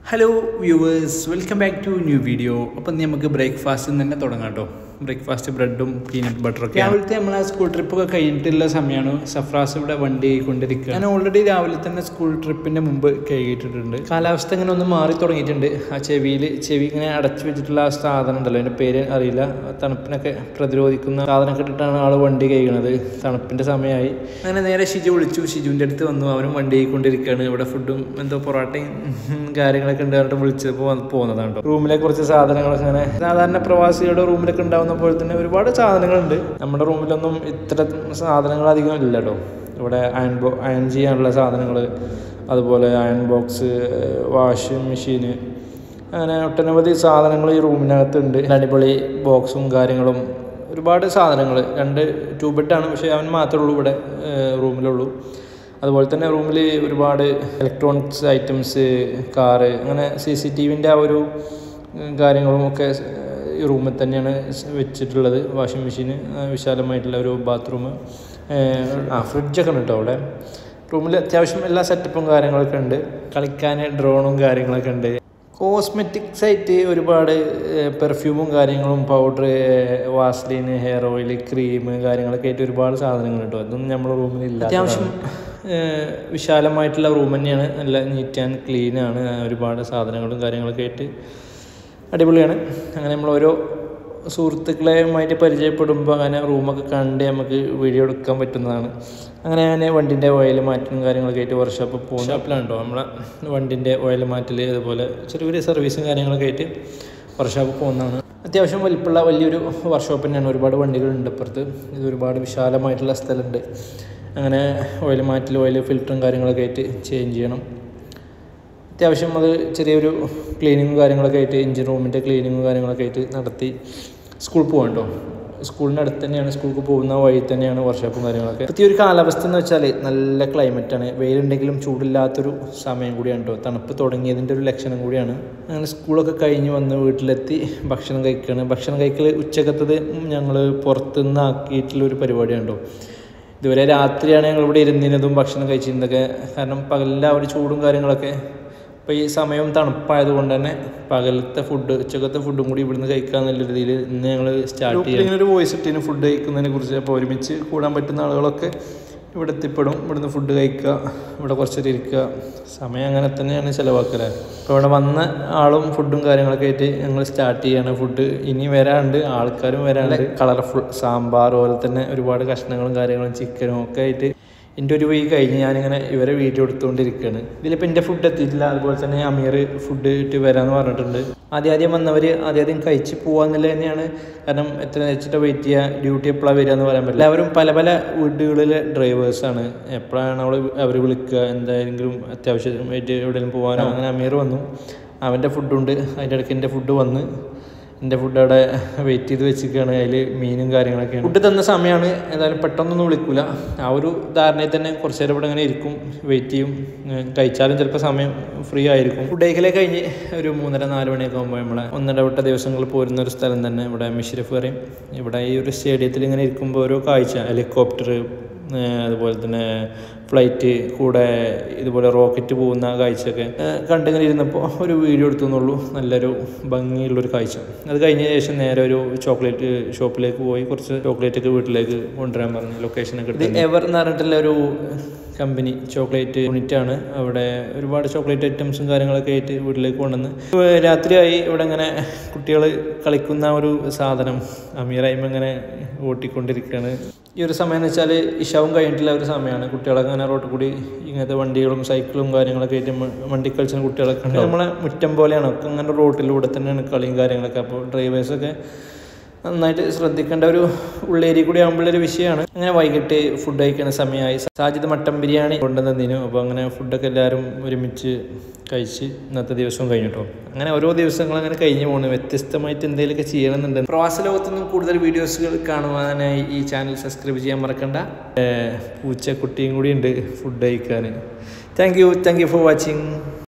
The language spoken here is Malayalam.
hello viewers welcome back to new video അപ്പം ഇന്ന് നമുക്ക് ബ്രേക്ക്ഫാസ്റ്റിൽ തന്നെ തുടങ്ങാം കേട്ടോ ബ്രേക്ക്ഫാസ്റ്റ് ബ്രെഡും പീനട്ട് ബട്ടറൊക്കെ രാവിലത്തെ നമ്മൾ ആ സ്കൂൾ ട്രിപ്പൊക്കെ കഴിഞ്ഞിട്ടുള്ള സമയമാണ് സഫ്രാസ് ഇവിടെ വണ്ടി കൊണ്ടിരിക്കുക ഞാൻ ഓൾറെഡി രാവിലെ തന്നെ സ്കൂൾ ട്രിപ്പിൻ്റെ മുമ്പ് കഴുകിയിട്ടിട്ടുണ്ട് കാലാവസ്ഥ ഇങ്ങനെ ഒന്ന് മാറി തുടങ്ങിയിട്ടുണ്ട് ആ ചെവിയിൽ ചെവി ഇങ്ങനെ അടച്ചു വെച്ചിട്ടുള്ള ആ സാധനം ഉണ്ടല്ലോ അതിൻ്റെ പേര് അറിയില്ല ആ തണുപ്പിനൊക്കെ പ്രതിരോധിക്കുന്ന സാധനമൊക്കെ ഇട്ടിട്ടാണ് ആൾ വണ്ടി കഴുകണത് തണുപ്പിൻ്റെ സമയമായി അങ്ങനെ നേരെ ഷിജു വിളിച്ചു ഷിജുവിൻ്റെ അടുത്ത് വന്നു അവനും വണ്ടി കൊണ്ടിരിക്കുകയാണ് ഇവിടെ ഫുഡും എന്തോ പൊറോട്ടയും ഉം, കാര്യങ്ങളൊക്കെ ഉണ്ട് പറഞ്ഞിട്ട് വിളിച്ചപ്പോൾ വന്ന് പോകുന്നതാണ് കേട്ടോ റൂമിലെ കുറച്ച് സാധനങ്ങളൊക്കെ അങ്ങനെ സാധാരണ പ്രവാസികളുടെ റൂമിലൊക്കെ ഉണ്ടാവുന്ന പോലെ തന്നെ ഒരുപാട് സാധനങ്ങളുണ്ട് നമ്മുടെ റൂമിലൊന്നും ഇത്ര സാധനങ്ങൾ അധികം ഇല്ല കേട്ടോ ഇവിടെ അയൺ ബോ അയൺ ചെയ്യാനുള്ള സാധനങ്ങൾ അതുപോലെ അയൺ ബോക്സ് വാഷിംഗ് മെഷീന് അങ്ങനെ ഒട്ടനവധി സാധനങ്ങൾ ഈ റൂമിനകത്തുണ്ട് അടിപൊളി ബോക്സും കാര്യങ്ങളും ഒരുപാട് സാധനങ്ങൾ രണ്ട് ടൂ ബെഡാണ് പക്ഷേ അവൻ മാത്രമേ ഉള്ളൂ ഇവിടെ റൂമിലുള്ളൂ അതുപോലെ തന്നെ റൂമിൽ ഒരുപാട് ഇലക്ട്രോണിക്സ് ഐറ്റംസ് കാറ് അങ്ങനെ സി സി ടി വിൻ്റെ ആ ഒരു ഉം, കാര്യങ്ങളും ഒക്കെ സ്- ഈ റൂമിൽ തന്നെയാണ് സ് വെച്ചിട്ടുള്ളത് വാഷിംഗ് മെഷീൻ വിശാലമായിട്ടുള്ള ഒരു ബാത്റൂം ആ ഫ്രിഡ്ജൊക്കെ ഉണ്ട് കേട്ടോ അവിടെ റൂമിൽ അത്യാവശ്യം എല്ലാ സെറ്റപ്പും കാര്യങ്ങളൊക്കെ ഉണ്ട് കളിക്കാൻ ഡ്രോണും കാര്യങ്ങളൊക്കെ ഉണ്ട് കോസ്മെറ്റിക്സ് ആയിട്ട് ഒരുപാട് പെർഫ്യൂമും കാര്യങ്ങളും powder Vaseline hair oil cream കാര്യങ്ങളൊക്കെ ആയിട്ട് ഒരുപാട് സാധനങ്ങൾ കിട്ടും അതൊന്നും നമ്മുടെ റൂമിലില്ല അത്യാവശ്യം ഏഹ്, വിശാലമായിട്ടുള്ള റൂം തന്നെയാണ് നല്ല നീറ്റ് ആൻഡ് ക്ലീൻ ആണ് ഒരുപാട് സാധനങ്ങളും കാര്യങ്ങളൊക്കെ ആയിട്ട് അടിപൊളിയാണ് അങ്ങനെ നമ്മൾ ഓരോ സുഹൃത്തുക്കളെയുമായിട്ട് പരിചയപ്പെടുമ്പോൾ അങ്ങനെ റൂമൊക്കെ കണ്ട് നമുക്ക് വീഡിയോ എടുക്കാൻ പറ്റുന്നതാണ് അങ്ങനെ ഞാൻ വണ്ടിൻ്റെ ഓയിൽ മാറ്റലും കാര്യങ്ങളൊക്കെ ആയിട്ട് വർക്ക്ഷോപ്പ് പോകുന്ന ഷോപ്പിലാണ് കേട്ടോ നമ്മളെ വണ്ടിൻ്റെ ഓയിൽ മാറ്റൽ അതുപോലെ ചെറിയ ചെറിയ സർവീസും കാര്യങ്ങളൊക്കെ ആയിട്ട് വർക്ക്ഷോപ്പ് പോകുന്നതാണ് അത്യാവശ്യം വലിപ്പമുള്ള വലിയൊരു വർക്ക്ഷോപ്പ് തന്നെയാണ് ഒരുപാട് വണ്ടികളുണ്ട് അപ്പുറത്ത് ഇത് ഒരുപാട് വിശാലമായിട്ടുള്ള സ്ഥലമുണ്ട് അങ്ങനെ ഓയിൽ മാറ്റൽ ഓയിൽ ഫിൽറ്ററും കാര്യങ്ങളൊക്കെ ആയിട്ട് ചേഞ്ച് ചെയ്യണം അത്യാവശ്യം അത് ചെറിയൊരു ക്ലീനിങ്ങും കാര്യങ്ങളൊക്കെ ആയിട്ട് എഞ്ചിൻ റൂമിൻ്റെ ക്ലീനിങ്ങും കാര്യങ്ങളൊക്കെ ആയിട്ട് നടത്തി സ്കൂളിൽ പോകാം കേട്ടോ സ്കൂളിൻ്റെ അടുത്ത് തന്നെയാണ് സ്കൂൾക്ക് പോകുന്ന വഴി തന്നെയാണ് വർക്ക്ഷോപ്പും കാര്യങ്ങളൊക്കെ പ്രത്യേക ഒരു കാലാവസ്ഥ എന്ന് വെച്ചാൽ നല്ല ക്ലൈമറ്റാണ് വെയിലുണ്ടെങ്കിലും ചൂടില്ലാത്തൊരു സമയം കൂടിയാണ് കേട്ടോ തണുപ്പ് തുടങ്ങിയതിൻ്റെ ഒരു ലക്ഷണം കൂടിയാണ് അങ്ങനെ സ്കൂളൊക്കെ കഴിഞ്ഞ് വന്ന് വീട്ടിലെത്തി ഭക്ഷണം കഴിക്കുകയാണ് ഭക്ഷണം കഴിക്കൽ ഉച്ചക്കത്തത് ഞങ്ങൾ പുറത്തുനിന്ന് ആക്കിയിട്ടുള്ള ഒരു പരിപാടിയാണ് കേട്ടോ ഇതുവരെ രാത്രിയാണ് ഞങ്ങൾ ഇവിടെ ഇരുന്നിരുന്നതും ഭക്ഷണം കഴിച്ചിരുന്നതൊക്കെ കാരണം പകലിലെ ആ ഒരു ചൂടും കാര്യങ്ങളൊക്കെ ഇപ്പോൾ ഈ സമയം തണുപ്പായതുകൊണ്ട് തന്നെ പകലത്തെ ഫുഡ് ഉച്ചക്കത്തെ ഫുഡും കൂടി ഇവിടുന്ന് കഴിക്കാന്നുള്ള രീതിയിൽ ഇന്ന് ഞങ്ങൾ സ്റ്റാർട്ട് ചെയ്യാം ഇങ്ങനെ ഒരു വോയിസ് ഇട്ടിന് ഫുഡ് കഴിക്കുന്നതിനെ കുറിച്ച് അപ്പോൾ ഒരുമിച്ച് കൂടാൻ പറ്റുന്ന ആളുകളൊക്കെ ഇവിടെ എത്തിപ്പെടും ഇവിടുന്ന് ഫുഡ് കഴിക്കുക ഇവിടെ കുറച്ചേരം ഇരിക്കുക സമയം അങ്ങനെ തന്നെയാണ് ചിലവാക്കല് അപ്പോൾ ഇവിടെ വന്ന ആളും ഫുഡും കാര്യങ്ങളൊക്കെ ആയിട്ട് ഞങ്ങൾ സ്റ്റാർട്ട് ചെയ്യാണ് ഫുഡ് ഇനി വരാണ്ട് ആൾക്കാരും വരാണ്ട് കളർഫുൾ സാമ്പാർ പോലെ തന്നെ ഒരുപാട് കഷ്ണങ്ങളും കാര്യങ്ങളും ചിക്കനും ഒക്കെ ആയിട്ട് എൻ്റെ ഒരു വീക്ക് കഴിഞ്ഞ് ഞാനിങ്ങനെ ഇവരെ വീഡിയോ എടുത്തുകൊണ്ടിരിക്കുകയാണ് ഇതിലിപ്പോൾ എൻ്റെ ഫുഡ് എത്തിയിട്ടില്ല അതുപോലെ തന്നെ അമീർ ഫുഡ് ഇട്ട് വരാമെന്ന് പറഞ്ഞിട്ടുണ്ട് ആദ്യം ആദ്യം വന്നവർ ആദ്യം ആദ്യം കഴിച്ച് പോകാന്നുള്ളത് തന്നെയാണ് കാരണം എത്ര വെച്ചിട്ട് വെയിറ്റ് ചെയ്യുക ഡ്യൂട്ടി എപ്പോഴാണ് വരിക എന്ന് പറയാൻ പറ്റില്ല എല്ലാവരും പല പല വീടുകളിലെ ഡ്രൈവേഴ്സാണ് എപ്പോഴാണ് അവൾ അവർ വിളിക്കുക എന്തായെങ്കിലും അത്യാവശ്യമായിട്ട് എവിടെയെങ്കിലും പോകാനോ അങ്ങനെ അമീർ വന്നു അവൻ്റെ ഫുഡുണ്ട് അതിൻ്റെ ഇടയ്ക്ക് എൻ്റെ ഫുഡ് വന്ന് എൻ്റെ ഫുഡ് അവിടെ വെയിറ്റ് ചെയ്ത് വെച്ചിരിക്കുകയാണ് അതിൽ മീനും കാര്യങ്ങളൊക്കെയാണ് ഫുഡ് തന്ന സമയമാണ് ഏതായാലും പെട്ടെന്നൊന്നും വിളിക്കില്ല ആ ഒരു ധാരണയിൽ തന്നെ കുറച്ച് നേരം ഇവിടെ ഇങ്ങനെ ഇരിക്കും വെയിറ്റ് ചെയ്യും ഏഹ് കഴിച്ചാലും ചിലപ്പോൾ സമയം ഫ്രീ ആയിരിക്കും ഫുഡ് കഴിക്കലേ കഴിഞ്ഞ് ഒരു മൂന്നര നാല് മണിയൊക്കെ ആകുമ്പോൾ നമ്മളെ ഒന്നിടവിട്ട ദിവസങ്ങളിൽ പോരുന്ന ഒരു സ്ഥലം തന്നെ ഇവിടെ മിഷിരഫ് പറയും ഇവിടെ ഈ ഒരു സ്റ്റേഡിയത്തിൽ ഇങ്ങനെ ഇരിക്കുമ്പോൾ ഓരോ കാഴ്ച ഹെലികോപ്റ്റർ ഏഹ് അതുപോലെ തന്നെ ഫ്ലൈറ്റ് കൂടെ ഇതുപോലെ റോക്കറ്റ് പോകുന്ന കാഴ്ചയൊക്കെ ഏഹ് കണ്ടിങ്ങനെ ഇരുന്നപ്പോൾ ഒരു വീഡിയോ എടുത്തുന്നുള്ളൂ നല്ലൊരു ഭംഗിയുള്ളൊരു കാഴ്ച അത് കഴിഞ്ഞ ശേഷം നേരെ ഒരു ചോക്ലേറ്റ് ഷോപ്പിലേക്ക് പോയി കുറച്ച് ചോക്ലേറ്റ് ഒക്കെ വീട്ടിലേക്ക് കൊണ്ടുവരാൻ പറഞ്ഞു ലൊക്കേഷനൊക്കെ എടുത്ത് എവർ എന്ന് പറഞ്ഞിട്ടുള്ള ഒരു കമ്പനി ചോക്ലേറ്റ് യൂണിറ്റ് ആണ് അവിടെ ഒരുപാട് ചോക്ലേറ്റ് ഐറ്റംസും കാര്യങ്ങളൊക്കെ ആയിട്ട് വീട്ടിലേക്ക് കൊണ്ടുവന്ന് ഏഹ് രാത്രിയായി ഇവിടെ ഇങ്ങനെ കുട്ടികൾ കളിക്കുന്ന ഒരു സാധനം അമീറായ്മ ഇങ്ങനെ ഓട്ടിക്കൊണ്ടിരിക്കുകയാണ് ഈ ഒരു സമയം എന്ന് വെച്ചാൽ ഇഷാവും കഴിഞ്ഞിട്ടുള്ള ഒരു സമയമാണ് കുട്ടികളൊക്കെ അങ്ങനെ റോട്ടിൽ കൂടി ഇങ്ങനത്തെ വണ്ടികളും സൈക്കിളും കാര്യങ്ങളൊക്കെ ആയിട്ട് മ- വണ്ടി കളിച്ച കുട്ടികളൊക്കെ ഉണ്ട് നമ്മളെ മുറ്റം പോലെയാണ് ഒക്കെ അങ്ങനെ റോട്ടിലൂടെ തന്നെയാണ് കളിയും കാര്യങ്ങളൊക്കെ അപ്പോൾ ഡ്രൈവേഴ്സൊക്കെ നന്നായിട്ട് ശ്രദ്ധിക്കേണ്ട ഒരു ഉള്ളേരി കൂടി ആകുമ്പോഴൊരു വിഷയമാണ് അങ്ങനെ വൈകിട്ട് ഫുഡ് കഴിക്കുന്ന സമയമായി സാജിദ് മട്ടൻ ബിരിയാണി കൊണ്ടുവന്നതിനു അപ്പോൾ അങ്ങനെ ഫുഡൊക്കെ എല്ലാവരും ഒരുമിച്ച് കഴിച്ച് ഇന്നത്തെ ദിവസവും കഴിഞ്ഞിട്ടോ അങ്ങനെ ഓരോ ദിവസങ്ങൾ അങ്ങനെ കഴിഞ്ഞു പോകുന്നു വ്യത്യസ്തമായിട്ട് എന്തെങ്കിലുമൊക്കെ ചെയ്യണമെന്നുണ്ട് പ്രവാസ ലോകത്തുനിന്നും കൂടുതൽ വീഡിയോസുകൾ കാണുവാനായി ഈ ചാനൽ സബ്സ്ക്രൈബ് ചെയ്യാൻ മറക്കണ്ട ഏഹ് പൂച്ചക്കുട്ടിയും കൂടി ഉണ്ട് ഫുഡ് കഴിക്കാൻ thank you thank you for watching